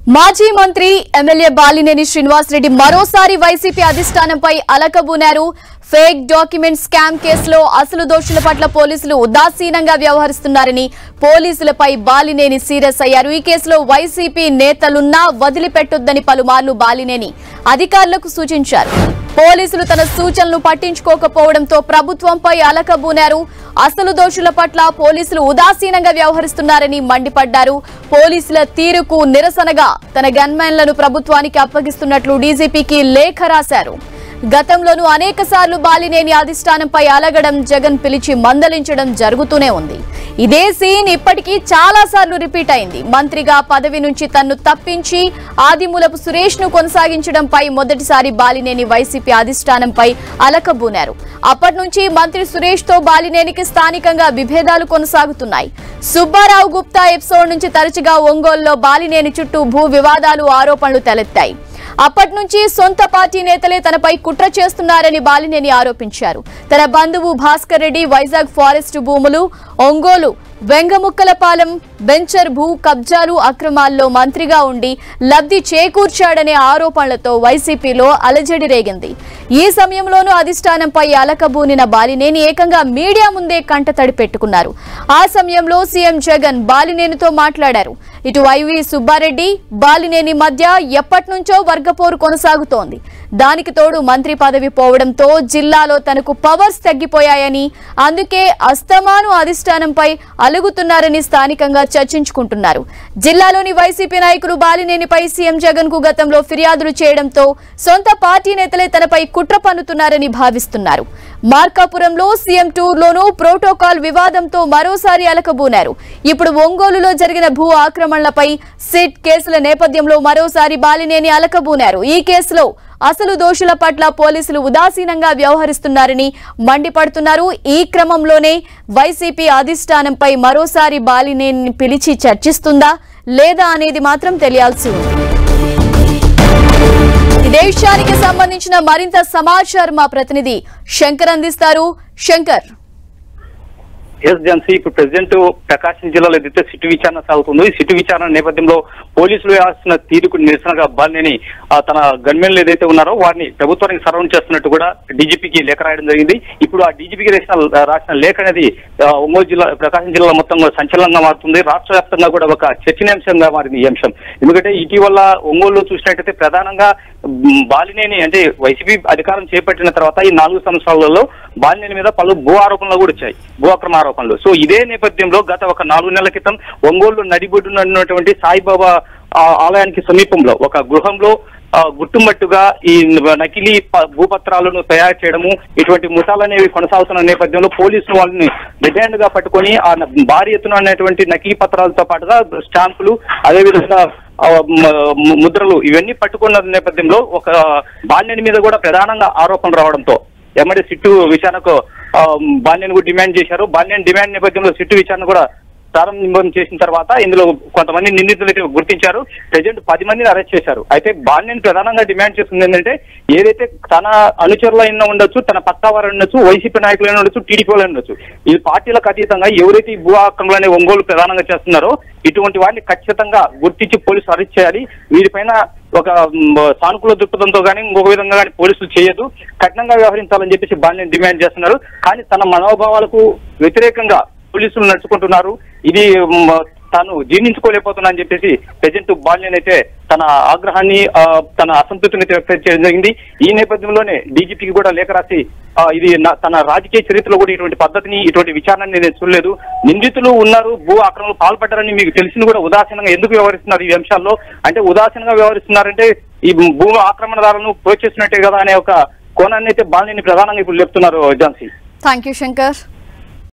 మాజీ మంత్రి ఎమ్మెల్యే బాలినేని శ్రీనివాసరెడ్డి మరోసారి వైసీపీ అధిష్టానంపై అలకబూనారు ఫేక్ డాక్యుమెంట్ స్కామ్ కేసులో అసలు దోషుల పట్ల పోలీసులు ఉదాసీనంగా వ్యవహరిస్తున్నారని పోలీసులపై బాలినేని సీరియస్ అయ్యారు ఈ కేసులో వైసీపీ నేతలున్నా వదిలిపెట్టొద్దని పలుమార్లు బాలినేని అధికారులకు సూచించారు పోలీసులు తన సూచనలు పట్టించుకోకపోవడంతో ప్రభుత్వంపై అలకబూనారు అసలు దోషుల పట్ల పోలీసులు ఉదాసీనంగా వ్యవహరిస్తున్నారని మండిపడ్డారు పోలీసుల తీరుకు నిరసనగా తన గన్మెన్లను ప్రభుత్వానికి అప్పగిస్తున్నట్లు డీజీపీకి లేఖ రాశారు గతంలోనూ అనేక సార్లు బాలినేని అధిష్టానంపై అలగడం జగన్ పిలిచి మందలించడం జరుగుతూనే ఉంది ఇదే సీన్ ఇప్పటికీ చాలా సార్లు రిపీట్ అయింది మంత్రిగా పదవి నుంచి తన్ను తప్పించి ఆదిమూలపు సురేష్ ను కొనసాగించడంపై మొదటిసారి బాలినేని వైసీపీ అధిష్టానంపై అలకబూనారు అప్పటి నుంచి మంత్రి సురేష్ తో బాలినేనికి స్థానికంగా విభేదాలు కొనసాగుతున్నాయి సుబ్బారావు గుప్తా ఎపిసోడ్ నుంచి తరచుగా ఒంగోలులో బాలినేని చుట్టూ భూ వివాదాలు ఆరోపణలు తలెత్తాయి అప్పటి నుంచి సొంత పార్టీ నేతలే తనపై కుట్ర చేస్తున్నారని బాలినేని ఆరోపించారు తన బంధువు భాస్కర్ రెడ్డి వైజాగ్ ఫారెస్ట్ భూములు ఒంగోలు వెంగముక్కలపాలెం బెంచర్ భూ కబ్జాలు అక్రమాల్లో మంత్రిగా ఉండి లబ్ధి చేకూర్చాడనే ఆరోపణలతో వైసీపీలో అలజడి రేగింది ఈ సమయంలోనూ అధిష్టానంపై అలకబూనిన బాలినేని ఏకంగా మీడియా ముందే కంటతడి పెట్టుకున్నారు ఆ సమయంలో సీఎం జగన్ బాలినేనితో మాట్లాడారు ఇటు వైవి సుబ్బారెడ్డి బాలినేని మధ్య ఎప్పటి నుంచో వర్గపోరు కొనసాగుతోంది దానికి తోడు మంత్రి పదవి పోవడంతో జిల్లాలో తనకు పవర్స్ తగ్గిపోయాయని అందుకే అస్తమాను అధిష్టానంపై అలుగుతున్నారని స్థానికంగా చర్చించుకుంటున్నారు జిల్లాలోని వైసీపీ నాయకులు బాలినేనిపై సీఎం జగన్ కు గతంలో ఫిర్యాదులు చేయడంతో సొంత పార్టీ నేతలే తనపై కుట్ర పన్నుతున్నారని భావిస్తున్నారు మార్కాపురంలో సీఎం టూర్లోనూ ప్రోటోకాల్ వివాదంతో మరోసారి అలకబూనారు ఇప్పుడు ఒంగోలులో జరిగిన భూ ఆక్రమణలపై సిట్ కేసుల నేపథ్యంలో మరోసారి బాలినేని అలకబూనారు ఈ కేసులో అసలు దోషుల పట్ల పోలీసులు ఉదాసీనంగా వ్యవహరిస్తున్నారని మండిపడుతున్నారు ఈ క్రమంలోనే వైసీపీ అధిష్టానంపై మరోసారి బాలినేని పిలిచి చర్చిస్తుందా లేదా అనేది మాత్రం తెలియాల్సి ఉంది ఇదే విషయానికి సంబంధించిన మరింత సమాచారం మా ప్రతినిధి శంకర్ అందిస్తారు శంకర్ ఎస్ ఝాన్సీ ఇప్పుడు ప్రెసిడెంట్ ప్రకాశం జిల్లాలో ఏదైతే సిట్టు విచారణ సాగుతుందో ఈ సిట్టు విచారణ నేపథ్యంలో పోలీసులు వేస్తున్న తీరుకు నిరసనగా బాలినేని ఆ, తన గన్మెన్లు ఏదైతే ఉన్నారో వారిని ప్రభుత్వానికి సరౌండ్ చేస్తున్నట్టు కూడా డీజీపీకి లేఖ రాయడం జరిగింది ఇప్పుడు ఆ డీజీపీకి రాసిన రాసిన లేఖ అనేది ఆ, ఒంగోలు జిల్లా ప్రకాశం జిల్లాలో మొత్తం కూడా సంచలనంగా మారుతుంది రాష్ట్ర వ్యాప్తంగా కూడా ఒక చర్చనీయాంశంగా మారింది ఈ అంశం ఎందుకంటే ఇటీవల ఒంగోలులో చూసినట్టయితే ప్రధానంగా మ్, బాలినేని అంటే వైసీపీ అధికారం చేపట్టిన తర్వాత ఈ నాలుగు సంవత్సరాలలో బాలినేని మీద పలు భూ ఆరోపణలు కూడా వచ్చాయి భూ అక్రమ ఆరోపణలు సో ఇదే నేపథ్యంలో గత ఒక నాలుగు నెలల క్రితం ఒంగోలు నడిబొడ్డున ఉన్నటువంటి సాయిబాబా ఆ, ఆలయానికి సమీపంలో ఒక గృహంలో ఆ, గుట్టుమట్టుగా ఈ నకిలీ ప- భూపత్రాలను తయారు చేయడము ఇటువంటి ముఠాలు అనేవి కొనసాగుతున్న నేపథ్యంలో పోలీసులు వాళ్ళని డిమాండ్ గా పట్టుకొని ఆ న- భారీ ఎత్తున ఉన్నటువంటి నకిలీ పత్రాలతో పాటుగా స్టాంపులు అదేవిధంగా ఆ, మ- ము- ముద్రలు ఇవన్నీ పట్టుకున్న నేపథ్యంలో ఒక బాల్యని మీద కూడా ప్రధానంగా ఆరోపణలు రావడంతో ఎమ్మడి సిట్టు విచారణకు ఆ, బాల్యని కూడా డిమాండ్ చేశారు బాల్యని డిమాండ్ నేపథ్యంలో సిట్టు విచారణ కూడా ప్రారంభం చేసిన తర్వాత ఇందులో కొంతమంది నిందితులు అయితే గుర్తించారు ప్రజెంట్ పది మందిని అరెస్ట్ చేశారు అయితే బాల్యని ప్రధానంగా డిమాండ్ చేస్తుంది ఏంటంటే ఏదైతే తన అనుచరులైనా ఉండొచ్చు తన పక్కా వారు ఉండొచ్చు వైసీపీ నాయకులైనా ఉండొచ్చు టీడీపీ వాళ్ళు ఉండొచ్చు ఈ పార్టీలకు అతీతంగా ఎవరైతే ఈ భూ ఆక్రమణ అనే ఒంగోలు ప్రధానంగా చేస్తున్నారో ఇటువంటి వారిని ఖచ్చితంగా గుర్తించి పోలీసులు అరెస్ట్ చేయాలి వీరిపైన ఒక మ్, సానుకూల దృక్పథంతో కానీ ఇంకొక విధంగా కానీ పోలీసులు చేయొద్దు కఠినంగా వ్యవహరించాలని చెప్పేసి బాల్యని డిమాండ్ చేస్తున్నారు కానీ తన మనోభావాలకు వ్యతిరేకంగా పోలీసులు నడుచుకుంటున్నారు ఇది మ్, తాను జీర్ణించుకోలేకపోతున్నా అని చెప్పేసి ప్రజెంట్ బాల్యన్ అయితే తన ఆగ్రహాన్ని ఆ, తన అసంతృప్తిని అయితే వ్యక్తం చేయడం జరిగింది ఈ నేపథ్యంలోనే డీజీపీకి కూడా లేఖ రాసి ఆ, ఇది నా- తన రాజకీయ చరిత్రలో కూడా ఇటువంటి పద్ధతిని ఇటువంటి విచారణని నేను చూడలేదు నిందితులు ఉన్నారు భూ ఆక్రమణలు పాల్పడ్డారని మీకు తెలిసిన కూడా ఉదాసీనంగా ఎందుకు వ్యవహరిస్తున్నారు ఈ అంశాల్లో అంటే ఉదాసీనంగా వ్యవహరిస్తున్నారంటే ఈ భూ ఆక్రమణదారులను ప్రోత్సహిస్తున్నట్టే కదా అనే ఒక కోణాన్ని అయితే బాలిని ప్రధానంగా ఇప్పుడు చెప్తున్నారు ఝాన్సీ థ్యాంక్ యూ శంకర్